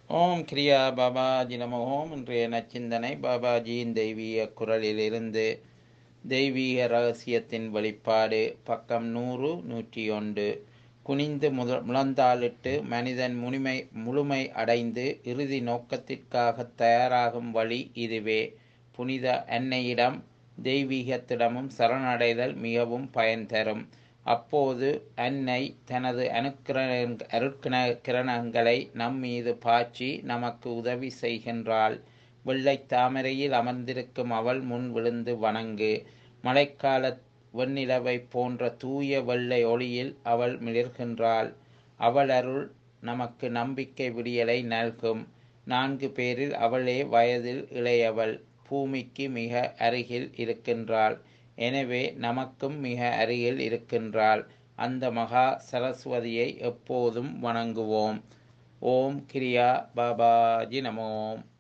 ஓம் கிரியா பாபாஜி நம ஓம் இன்றைய நச்சிந்தனை பாபாஜியின் தெய்வீக குரலிலிருந்து தெய்வீக ரகசியத்தின் வெளிப்பாடு பக்கம் நூறு நூற்றி ஒன்று குனிந்து முத முழந்தாளிட்டு மனிதன் முனிமை முழுமை அடைந்து இறுதி நோக்கத்திற்காக தயாராகும் வழி இதுவே புனித அன்னையிடம் தெய்வீகத்திடமும் சரணடைதல் மிகவும் பயன் தரும் அப்போது அன்னை தனது அனுக்கிரண அருட்கிரணங்களை நம் மீது பாய்ச்சி நமக்கு உதவி செய்கின்றாள் வெள்ளை தாமரையில் அமர்ந்திருக்கும் அவள் முன் விழுந்து வணங்கு மழைக்கால வெண்ணிலவை போன்ற தூய வெள்ளை ஒளியில் அவள் மிளிர்கின்றாள் அவள் அருள் நமக்கு நம்பிக்கை விடியலை நல்கும் நான்கு பேரில் அவளே வயதில் இளையவள் பூமிக்கு மிக அருகில் இருக்கின்றாள் எனவே நமக்கும் மிக அருகில் இருக்கின்றாள் அந்த மகா சரஸ்வதியை எப்போதும் வணங்குவோம் ஓம் கிரியா பாபாஜி நமோம்